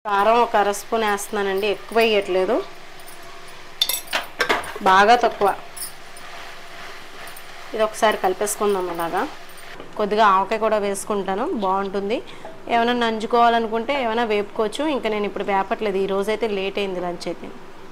కారం ఒక అర స్పూన్ వేస్తున్నానండి ఎక్కువ వేయట్లేదు బాగా తక్కువ ఇది ఒకసారి కలిపేసుకుందాం అలాగా కొద్దిగా ఆవకాయ కూడా వేసుకుంటాను బాగుంటుంది ఏమైనా నంచుకోవాలనుకుంటే ఏమైనా వేపుకోవచ్చు ఇంకా నేను ఇప్పుడు వేపట్లేదు ఈ రోజు అయితే లేట్ అయింది లంచ్ అయితే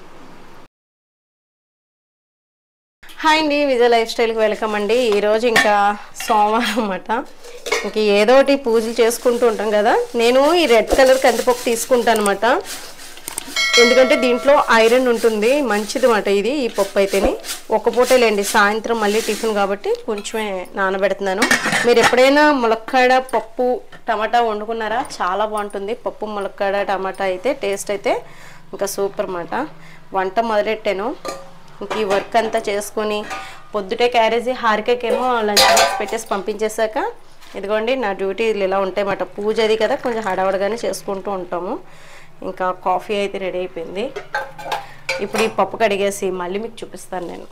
హాయ్ అండి విజయ లైఫ్ స్టైల్కి వెల్కమ్ అండి ఈరోజు ఇంకా సోమవారం అన్నమాట ఇంక ఏదో ఒకటి పూజలు చేసుకుంటూ ఉంటాం కదా నేను ఈ రెడ్ కలర్ కందిపప్పు తీసుకుంటాను అనమాట ఎందుకంటే దీంట్లో ఐరన్ ఉంటుంది మంచిది మాట ఇది ఈ పప్పు అయితేనే ఒక పూటలేండి సాయంత్రం మళ్ళీ టిఫిన్ కాబట్టి కొంచెమే నానబెడుతున్నాను మీరు ఎప్పుడైనా ములక్కాడ పప్పు టమాటా వండుకున్నారా చాలా బాగుంటుంది పప్పు ములక్కాడ టమాటా అయితే టేస్ట్ అయితే ఇంకా సూపర్ మాట వంట మొదలెట్టాను ఇంక ఈ వర్క్ అంతా చేసుకొని పొద్దుటే క్యారేజీ హారికకేమో లంచ్ బాక్స్ పెట్టేసి పంపించేశాక ఇదిగోండి నా డ్యూటీలు ఇలా ఉంటాయి మాట పూజ అది కదా కొంచెం హడావడగానే చేసుకుంటూ ఉంటాము ఇంకా కాఫీ అయితే రెడీ అయిపోయింది ఇప్పుడు ఈ పప్పు కడిగేసి మళ్ళీ మీకు చూపిస్తాను నేను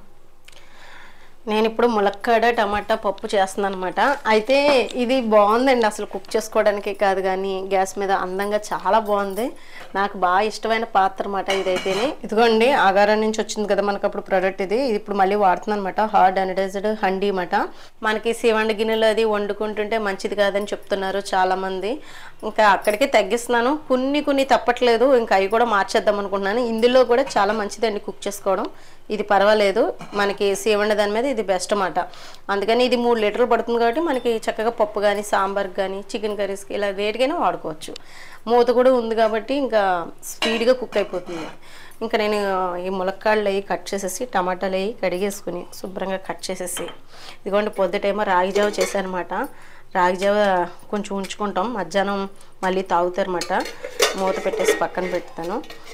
నేను ఇప్పుడు ములక్కాడ టమాటా పప్పు చేస్తున్నాను అనమాట అయితే ఇది బాగుందండి అసలు కుక్ చేసుకోవడానికి కాదు కానీ గ్యాస్ మీద అందంగా చాలా బాగుంది నాకు బాగా ఇష్టమైన పాత్ర అనమాట ఇదైతేనే ఇదిగోండి ఆగారం నుంచి వచ్చింది కదా మనకు అప్పుడు ప్రోడక్ట్ ఇది ఇది ఇప్పుడు మళ్ళీ వాడుతున్నాను అనమాట హార్డ్ అనిటైజ్డ్ హండీ అనమాట మనకి శివండి గిన్నెలు అది వండుకుంటుంటే మంచిది కాదని చెప్తున్నారు చాలా మంది ఇంకా అక్కడికి తగ్గిస్తున్నాను కొన్ని కొన్ని తప్పట్లేదు ఇంకా అవి కూడా మార్చేద్దాం అనుకుంటున్నాను ఇందులో కూడా చాలా మంచిదండి కుక్ చేసుకోవడం ఇది పర్వాలేదు మనకి సీవండి దాని మీద ఇది బెస్ట్ అన్నమాట అందుకని ఇది మూడు లీటర్లు పడుతుంది కాబట్టి మనకి చక్కగా పప్పు కానీ సాంబార్ కానీ చికెన్ కర్రీస్కి ఇలా వేడిగానే వాడుకోవచ్చు మూత కూడా ఉంది కాబట్టి ఇంకా స్పీడ్గా కుక్ అయిపోతుంది ఇంకా నేను ఈ ములక్కాళ్ళు అవి కట్ చేసేసి టమాటాలు అవి కడిగేసుకుని శుభ్రంగా కట్ చేసేసి ఇదిగోండి పొద్దుటేమో రాగి జావ చేశానమాట రాగి జావ కొంచెం ఉంచుకుంటాం మధ్యాహ్నం మళ్ళీ తాగుతారన్నమాట మూత పెట్టేసి పక్కన పెడతాను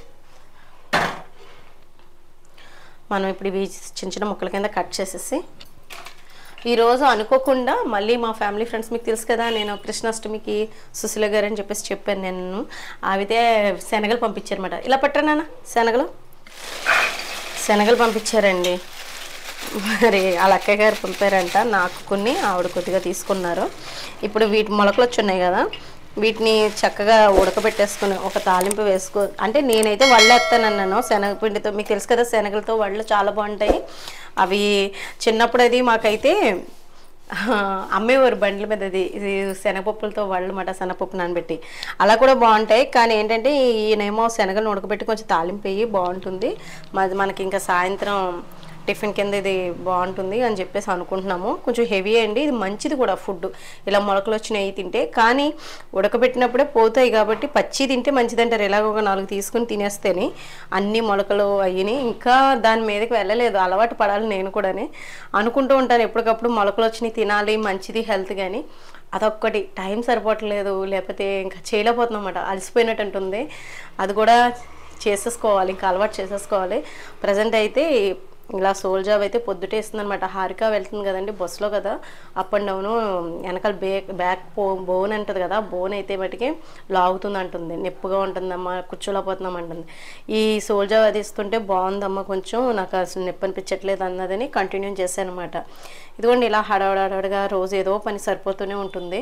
మనం ఇప్పుడు ఇవి చిన్న చిన్న ముక్కల కింద కట్ చేసేసి ఈరోజు అనుకోకుండా మళ్ళీ మా ఫ్యామిలీ ఫ్రెండ్స్ మీకు తెలుసు కదా నేను కృష్ణాష్టమికి సుశీల గారు అని చెప్పేసి చెప్పాను నేను ఆవితే శనగలు పంపించారన్నమాట ఇలా పట్టరా నాన్న శనగలు శనగలు పంపించారండి మరి వాళ్ళ అక్కయ్య గారు పంపారంట నాకు కొన్ని ఆవిడ కొద్దిగా తీసుకున్నారు ఇప్పుడు వీటి మొలకలు వచ్చి ఉన్నాయి కదా వీటిని చక్కగా ఉడకబెట్టేసుకుని ఒక తాలింపు వేసుకో అంటే నేనైతే వళ్ళేస్తానన్నాను శనగపిండితో మీకు తెలుసు కదా శనగలతో వళ్ళు చాలా బాగుంటాయి అవి చిన్నప్పుడు అది మాకైతే అమ్మేవారు బండ్ల మీద అది ఇది శనగపప్పులతో వాళ్ళు మాట శనగపప్పు నానబెట్టి అలా కూడా బాగుంటాయి కానీ ఏంటంటే ఈయనేమో శనగలను ఉడకబెట్టి కొంచెం తాలింపు వేయి బాగుంటుంది మాది మనకి ఇంకా సాయంత్రం టిఫిన్ కింద ఇది బాగుంటుంది అని చెప్పేసి అనుకుంటున్నాము కొంచెం హెవీ అండి ఇది మంచిది కూడా ఫుడ్ ఇలా మొలకలు వచ్చినవి తింటే కానీ ఉడకబెట్టినప్పుడే పోతాయి కాబట్టి పచ్చి తింటే మంచిది అంటారు ఇలాగ ఒక నాలుగు తీసుకుని తినేస్తేనే అన్ని మొలకలు అయ్యినాయి ఇంకా దాని మీదకి వెళ్ళలేదు అలవాటు పడాలి నేను కూడానే అనుకుంటూ ఉంటాను ఎప్పటికప్పుడు మొలకలు వచ్చినాయి తినాలి మంచిది హెల్త్ కానీ అదొక్కటి టైం సరిపోవట్లేదు లేకపోతే ఇంకా చేయలేకపోతున్నాం అన్నమాట అలసిపోయినట్టు ఉంటుంది అది కూడా చేసేసుకోవాలి ఇంకా అలవాటు చేసేసుకోవాలి ప్రజెంట్ అయితే ఇలా సోల్ జాబ్ అయితే పొద్దుటే ఇస్తుందన్నమాట హారిక వెళ్తుంది కదండి బస్సులో కదా అప్ అండ్ డౌన్ వెనకాల బేక్ బ్యాక్ బో బోన్ అంటుంది కదా బోన్ అయితే మటుకి లాగుతుంది అంటుంది నొప్పిగా ఉంటుందమ్మా కూర్చోలేకపోతున్నాం అంటుంది ఈ సోల్ జాబ్ అది ఇస్తుంటే బాగుందమ్మా కొంచెం నాకు అసలు నొప్పి అనిపించట్లేదు అన్నదని కంటిన్యూ చేశాను అనమాట ఇదిగోండి ఇలా హడావడాడగా రోజు ఏదో పని సరిపోతూనే ఉంటుంది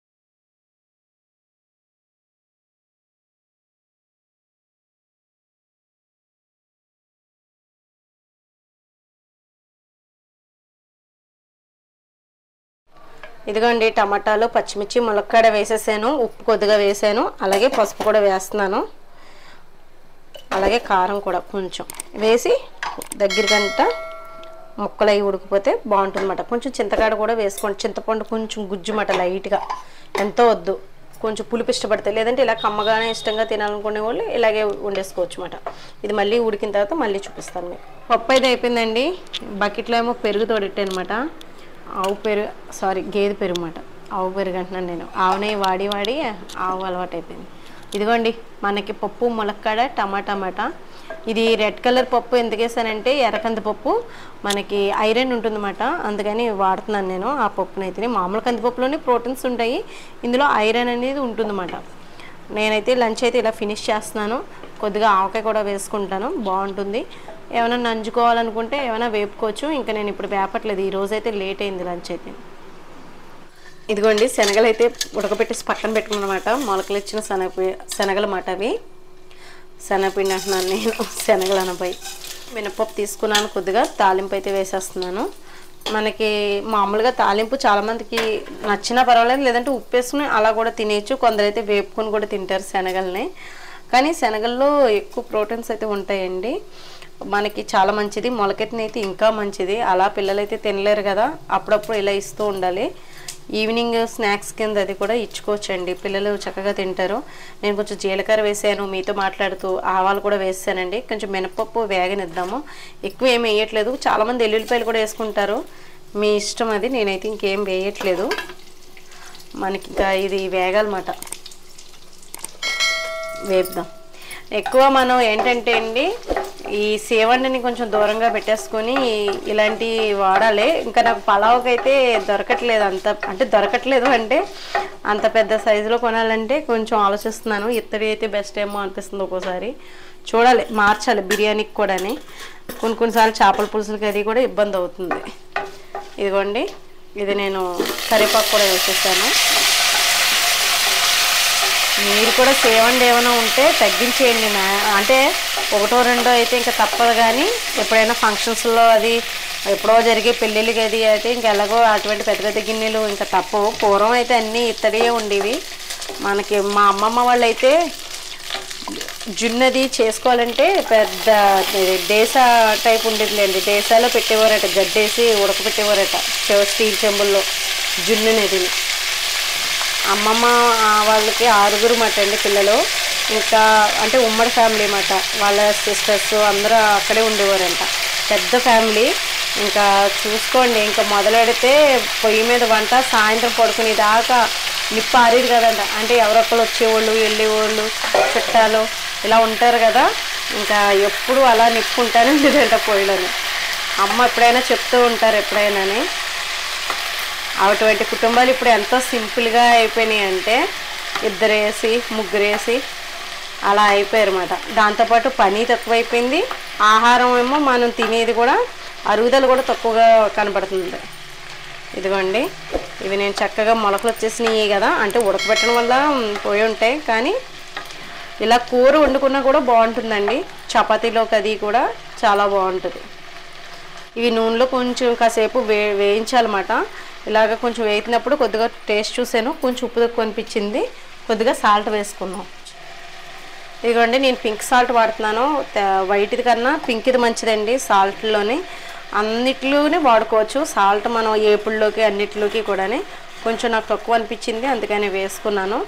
ఇదిగోండి టమాటాలు పచ్చిమిర్చి ములక్కాడ వేసేసాను ఉప్పు కొద్దిగా వేసాను అలాగే పసుపు కూడా వేస్తున్నాను అలాగే కారం కూడా కొంచెం వేసి దగ్గరకంట ముక్కలు అవి ఉడికిపోతే బాగుంటుందన్నమాట కొంచెం చింతకాడ కూడా వేసుకోండి చింతపండు కొంచెం గుజ్జుమాట లైట్గా ఎంతో వద్దు కొంచెం పులుపు ఇష్టపడతాయి లేదంటే ఇలా కమ్మగానే ఇష్టంగా తినాలనుకునే వాళ్ళు ఇలాగే వండేసుకోవచ్చు అనమాట ఇది మళ్ళీ ఉడికిన తర్వాత మళ్ళీ చూపిస్తాను మీకు పప్పు అయితే అయిపోయిందండి బకెట్లో ఏమో పెరుగు తోడెట్టాను అనమాట ఆవు పెరుగు సారీ గేదె పెరుగు అన్నమాట ఆవు పెరుగు అంటున్నాను నేను ఆవునే వాడి వాడి ఆవు అలవాటు అయిపోయింది ఇదిగోండి మనకి పప్పు ములక్కాడ టమాటా మాట ఇది రెడ్ కలర్ పప్పు ఎందుకు వేసానంటే ఎర్రకంది పప్పు మనకి ఐరన్ ఉంటుందన్నమాట అందుకని వాడుతున్నాను నేను ఆ పప్పునైతే అయితేనే మామూలు కందిపప్పులోనే ప్రోటీన్స్ ఉంటాయి ఇందులో ఐరన్ అనేది ఉంటుందన్నమాట నేనైతే లంచ్ అయితే ఇలా ఫినిష్ చేస్తున్నాను కొద్దిగా ఆవకాయ కూడా వేసుకుంటాను బాగుంటుంది ఏమైనా నంచుకోవాలనుకుంటే ఏమైనా వేపుకోవచ్చు ఇంకా నేను ఇప్పుడు వేపట్లేదు ఈ రోజు అయితే లేట్ అయింది లంచ్ అయితే ఇదిగోండి శనగలు అయితే ఉడకబెట్టేసి పక్కన పెట్టుకున్నమాట మొలకలు ఇచ్చిన శనగ శనగలు మాట అవి శనగపిండి అంటున్నాను నేను శనగలు అనపై మినపప్పు తీసుకున్నాను కొద్దిగా తాలింపు అయితే వేసేస్తున్నాను మనకి మామూలుగా తాలింపు చాలామందికి నచ్చినా పర్వాలేదు లేదంటే ఉప్పు వేసుకుని అలా కూడా తినేయచ్చు కొందరైతే వేపుకొని కూడా తింటారు శనగల్ని కానీ శనగల్లో ఎక్కువ ప్రోటీన్స్ అయితే ఉంటాయండి మనకి చాలా మంచిది మొలకెత్తిన అయితే ఇంకా మంచిది అలా పిల్లలైతే తినలేరు కదా అప్పుడప్పుడు ఇలా ఇస్తూ ఉండాలి ఈవినింగ్ స్నాక్స్ కింద అది కూడా ఇచ్చుకోవచ్చండి పిల్లలు చక్కగా తింటారు నేను కొంచెం జీలకర్ర వేసాను మీతో మాట్లాడుతూ ఆవాలు కూడా వేసానండి కొంచెం మినపప్పు వేగనిద్దాము ఎక్కువ ఏం వేయట్లేదు చాలామంది ఎల్లుల్లిపాయలు కూడా వేసుకుంటారు మీ ఇష్టం అది నేనైతే ఇంకేం వేయట్లేదు మనకి ఇంకా ఇది వేగాలన్నమాట వేపుదాం ఎక్కువ మనం ఏంటంటే అండి ఈ సేవండిని కొంచెం దూరంగా పెట్టేసుకొని ఇలాంటివి వాడాలి ఇంకా నాకు పలావ్కి అయితే దొరకట్లేదు అంత అంటే దొరకట్లేదు అంటే అంత పెద్ద సైజులో కొనాలంటే కొంచెం ఆలోచిస్తున్నాను ఇత్తడి అయితే బెస్ట్ ఏమో అనిపిస్తుంది ఒక్కోసారి చూడాలి మార్చాలి బిర్యానీకి కూడాని కొన్ని కొన్నిసార్లు చేపల పులుసులకి అది కూడా ఇబ్బంది అవుతుంది ఇదిగోండి ఇది నేను కరివేపాకు కూడా వేసేసాను మీరు కూడా సేవండి ఏమైనా ఉంటే తగ్గించేయండి నా అంటే ఒకటో రెండో అయితే ఇంకా తప్పదు కానీ ఎప్పుడైనా ఫంక్షన్స్లో అది ఎప్పుడో జరిగే పెళ్ళిళ్ళకి అది అయితే ఇంకా ఎలాగో అటువంటి పెద్ద పెద్ద గిన్నెలు ఇంకా తప్పవు పూర్వం అయితే అన్నీ ఇత్తడియే ఉండేవి మనకి మా అమ్మమ్మ వాళ్ళు అయితే జున్నది చేసుకోవాలంటే పెద్ద దేశ టైప్ ఉండేదిలేండి దేశాలో పెట్టేవారట గడ్డేసి ఉడకపెట్టేవారట చె- స్టీల్ చెంబుల్లో జున్నునేది అమ్మమ్మ ఆ, వాళ్ళకి ఆరుగురు మాట అండి పిల్లలు ఇంకా అంటే ఉమ్మడి ఫ్యామిలీ మాట వాళ్ళ సిస్టర్స్ అందరూ అక్కడే ఉండేవారంట పెద్ద ఫ్యామిలీ ఇంకా చూసుకోండి ఇంకా మొదలెడితే పొయ్యి మీద వంట సాయంత్రం పడుకునే దాకా నిప్పు ఆరేది కదంట అంటే ఎవరొక్కరు వచ్చేవాళ్ళు వెళ్ళేవాళ్ళు చుట్టాలు ఇలా ఉంటారు కదా ఇంకా ఎప్పుడు అలా నిప్పుకుంటానే ఉండేదంట పొయ్యిలోని అమ్మ ఎప్పుడైనా చెప్తూ ఉంటారు ఎప్పుడైనాని అటువంటి కుటుంబాలు ఇప్పుడు ఎంతో సింపుల్గా అయిపోయినాయి అంటే ఇద్దరు వేసి ముగ్గురు వేసి అలా అయిపోయారు అనమాట దాంతోపాటు పని తక్కువైపోయింది ఆహారం ఏమో మనం తినేది కూడా అరుగుదల కూడా తక్కువగా కనబడుతుంది ఇదిగోండి ఇవి నేను చక్కగా మొలకలు వచ్చేసినాయి కదా అంటే ఉడకబెట్టడం వల్ల మ్, పోయి ఉంటాయి కానీ ఇలా కూర వండుకున్నా కూడా బాగుంటుందండి చపాతీలోకి అది కూడా చాలా బాగుంటుంది ఇవి నూనెలో కొంచెం కాసేపు వే వేయించాలన్నమాట ఇలాగ కొంచెం వేయినప్పుడు కొద్దిగా టేస్ట్ చూసాను కొంచెం ఉప్పు తక్కువ అనిపించింది కొద్దిగా సాల్ట్ వేసుకున్నాం ఇదిగోండి నేను పింక్ సాల్ట్ వాడుతున్నాను త- వైట్ది కన్నా పింక్ది మంచిదండి సాల్ట్లోని అన్నిట్లోనే వాడుకోవచ్చు సాల్ట్ మనం ఏపుల్లోకి అన్నిటిలోకి కూడా కొంచెం నాకు తక్కువ అనిపించింది అందుకని వేసుకున్నాను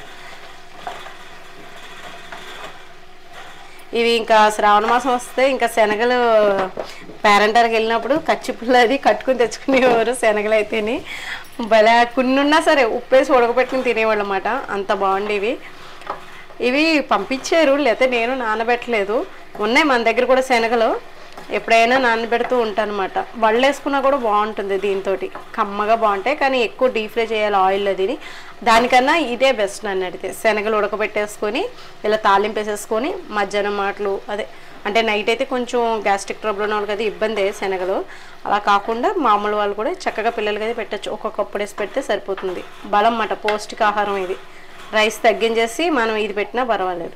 ఇవి ఇంకా శ్రావణ మాసం వస్తే ఇంకా శనగలు పేరంటానికి వెళ్ళినప్పుడు కచ్చిపుల్ల అది కట్టుకుని తెచ్చుకునేవారు శనగలు అయితేని భలే కొన్ని ఉన్నా సరే ఉప్పేసి ఉడకబెట్టుకుని తినేవాళ్ళు అన్నమాట అంత బాగుండేవి ఇవి పంపించారు లేకపోతే నేను నానబెట్టలేదు ఉన్నాయి మన దగ్గర కూడా శనగలు ఎప్పుడైనా నానబెడుతూ ఉంటాను అనమాట వాళ్ళు వేసుకున్నా కూడా బాగుంటుంది దీంతో కమ్మగా బాగుంటాయి కానీ ఎక్కువ డీప్ ఫ్రై చేయాలి ఆయిల్ అదిని దానికన్నా ఇదే బెస్ట్ నన్ను అడిగితే శనగలు ఉడకబెట్టేసుకొని ఇలా తాలింపు వేసేసుకొని మధ్యాహ్నం మాటలు అదే అంటే నైట్ అయితే కొంచెం గ్యాస్ట్రిక్ ట్రబుల్ ఉన్న వాళ్ళకి అది ఇబ్బందే శనగలు అలా కాకుండా మామూలు వాళ్ళు కూడా చక్కగా పిల్లలకి అయితే పెట్టచ్చు ఒక్కొక్క కప్పుడు వేసి పెడితే సరిపోతుంది బలం అన్నమాట పౌష్టికాహారం ఇది రైస్ తగ్గించేసి మనం ఇది పెట్టినా పర్వాలేదు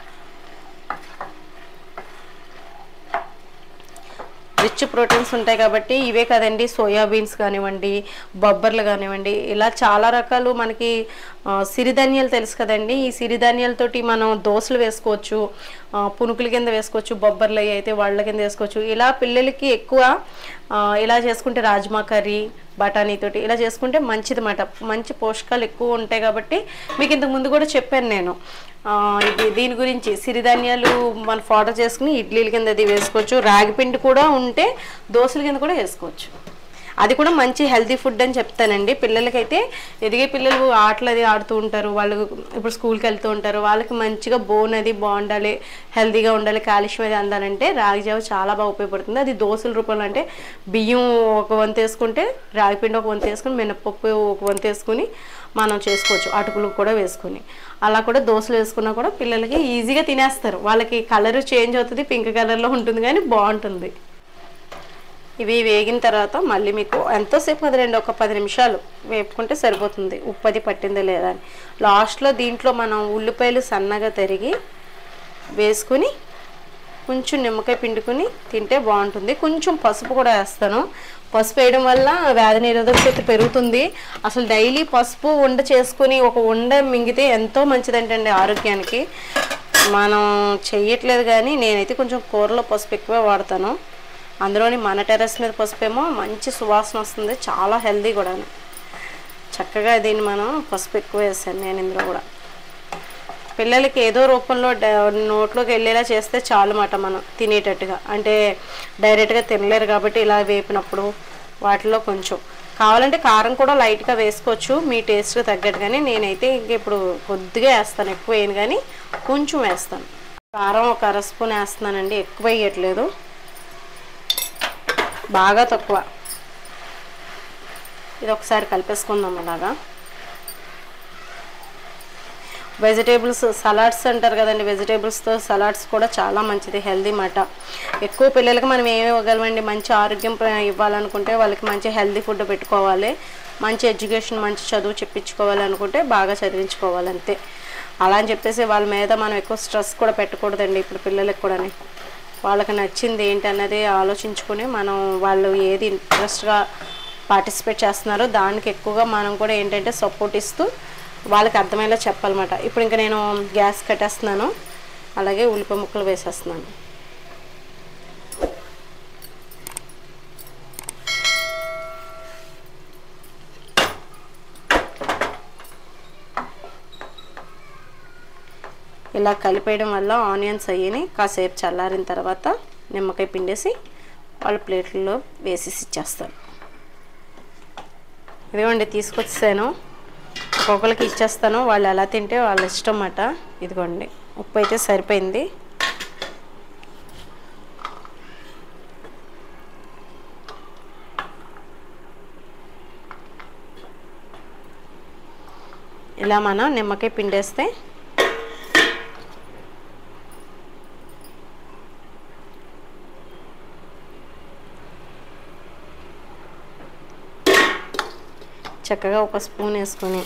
రిచ్ ప్రోటీన్స్ ఉంటాయి కాబట్టి ఇవే కదండి సోయాబీన్స్ కానివ్వండి బొబ్బర్లు కానివ్వండి ఇలా చాలా రకాలు మనకి ఆ, సిరిధాన్యాలు తెలుసు కదండి ఈ సిరిధాన్యాలతోటి మనం దోశలు వేసుకోవచ్చు ఆ, పునుకుల కింద వేసుకోవచ్చు బొబ్బర్లు అవి అయితే వాళ్ళ కింద వేసుకోవచ్చు ఇలా పిల్లలకి ఎక్కువ ఆ, ఇలా చేసుకుంటే రాజ్మా కర్రీ బఠానీతోటి ఇలా చేసుకుంటే మంచిది మాట మంచి పోషకాలు ఎక్కువ ఉంటాయి కాబట్టి మీకు ఇంతకు ముందు కూడా చెప్పాను నేను ఆ, ఇది దీని గురించి సిరిధాన్యాలు మనం ఫాటర్ చేసుకుని ఇడ్లీల కింద అది వేసుకోవచ్చు రాగి పిండి కూడా ఉంటే దోశల కింద కూడా వేసుకోవచ్చు అది కూడా మంచి హెల్తీ ఫుడ్ అని చెప్తానండి పిల్లలకైతే ఎదిగే పిల్లలు ఆటలు అది ఆడుతూ ఉంటారు వాళ్ళు ఇప్పుడు స్కూల్కి వెళ్తూ ఉంటారు వాళ్ళకి మంచిగా బోన్ అది బాగుండాలి హెల్తీగా ఉండాలి కాల్షియం అది అందాలంటే రాగి జావ చాలా బాగా ఉపయోగపడుతుంది అది దోశల రూపంలో అంటే బియ్యం ఒక వంతు వేసుకుంటే రాగి పిండి ఒక వంతు వేసుకుని మినపప్పు ఒక వంతు వేసుకుని మనం చేసుకోవచ్చు అటుకులు కూడా వేసుకొని అలా కూడా దోశలు వేసుకున్నా కూడా పిల్లలకి ఈజీగా తినేస్తారు వాళ్ళకి కలర్ చేంజ్ అవుతుంది పింక్ కలర్లో ఉంటుంది కానీ బాగుంటుంది ఇవి వేగిన తర్వాత మళ్ళీ మీకు ఎంతోసేపు కదలండి ఒక పది నిమిషాలు వేపుకుంటే సరిపోతుంది ఉప్పు అది పట్టిందో లేదా అని లాస్ట్లో దీంట్లో మనం ఉల్లిపాయలు సన్నగా తరిగి వేసుకుని కొంచెం నిమ్మకాయ పిండుకుని తింటే బాగుంటుంది కొంచెం పసుపు కూడా వేస్తాను పసుపు వేయడం వల్ల వ్యాధి నిరోధక శక్తి పెరుగుతుంది అసలు డైలీ పసుపు ఉండ చేసుకుని ఒక ఉండ మింగితే ఎంతో మంచిదంటండి ఆరోగ్యానికి మనం చెయ్యట్లేదు కానీ నేనైతే కొంచెం కూరలో పసుపు ఎక్కువే వాడతాను అందులోని మన టెర్రస్ మీద పసుపు ఏమో మంచి సువాసన వస్తుంది చాలా హెల్దీ కూడా చక్కగా దీన్ని మనం పసుపు ఎక్కువ వేసాను నేను ఇందులో కూడా పిల్లలకి ఏదో రూపంలో డ- నోట్లోకి వెళ్ళేలా చేస్తే చాలు మాట మనం తినేటట్టుగా అంటే డైరెక్ట్గా తినలేరు కాబట్టి ఇలా వేపినప్పుడు వాటిలో కొంచెం కావాలంటే కారం కూడా లైట్గా వేసుకోవచ్చు మీ టేస్ట్కి తగ్గట్టుగానే నేనైతే ఇంక ఇప్పుడు కొద్దిగా వేస్తాను ఎక్కువ వేయను కానీ కొంచెం వేస్తాను కారం ఒక అర స్పూన్ వేస్తున్నానండి ఎక్కువ వేయట్లేదు బాగా తక్కువ ఇది ఒకసారి కలిపేసుకుందాం అలాగా వెజిటేబుల్స్ సలాడ్స్ అంటారు కదండి వెజిటేబుల్స్తో సలాడ్స్ కూడా చాలా మంచిది హెల్దీ మాట ఎక్కువ పిల్లలకి మనం ఏమి ఇవ్వగలమండి మంచి ఆరోగ్యం ప్ర- ఇవ్వాలనుకుంటే వాళ్ళకి మంచి హెల్దీ ఫుడ్ పెట్టుకోవాలి మంచి ఎడ్యుకేషన్ మంచి చదువు చెప్పించుకోవాలి అనుకుంటే బాగా చదివించుకోవాలి అంతే అలా అని చెప్పేసి వాళ్ళ మీద మనం ఎక్కువ స్ట్రెస్ కూడా పెట్టకూడదండి ఇప్పుడు పిల్లలకి కూడా వాళ్ళకి నచ్చింది ఏంటి అన్నది ఆలోచించుకొని మనం వాళ్ళు ఏది ఇంట్రెస్ట్గా పార్టిసిపేట్ చేస్తున్నారో దానికి ఎక్కువగా మనం కూడా ఏంటంటే సపోర్ట్ ఇస్తూ వాళ్ళకి అర్థమయ్యేలా చెప్పాలన్నమాట ఇప్పుడు ఇంకా నేను గ్యాస్ కట్టేస్తున్నాను అలాగే ఉల్లిపాయ ముక్కలు వేసేస్తున్నాను ఇలా కలిపేయడం వల్ల ఆనియన్స్ అయ్యి కాసేపు చల్లారిన తర్వాత నిమ్మకాయ పిండేసి వాళ్ళ ప్లేట్లలో వేసేసి ఇచ్చేస్తాను ఇదిగోండి తీసుకొచ్చాను ఒక్కొక్కరికి ఇచ్చేస్తాను వాళ్ళు ఎలా తింటే వాళ్ళ ఇష్టం అన్నమాట ఇదిగోండి ఉప్పు అయితే సరిపోయింది ఇలా మనం నిమ్మకాయ పిండేస్తే చక్కగా ఒక స్పూన్ వేసుకొని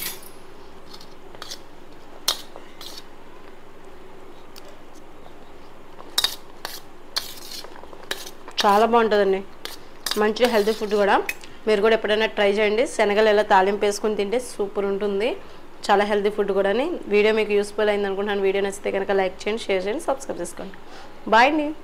చాలా బాగుంటుందండి మంచి హెల్తీ ఫుడ్ కూడా మీరు కూడా ఎప్పుడైనా ట్రై చేయండి శనగలు ఎలా తాలింపు వేసుకొని తింటే సూపర్ ఉంటుంది చాలా హెల్తీ ఫుడ్ కూడా వీడియో మీకు యూస్ఫుల్ అయింది అనుకుంటున్నాను వీడియో నచ్చితే కనుక లైక్ చేయండి షేర్ చేయండి సబ్స్క్రైబ్ చేసుకోండి బాయ్ అండి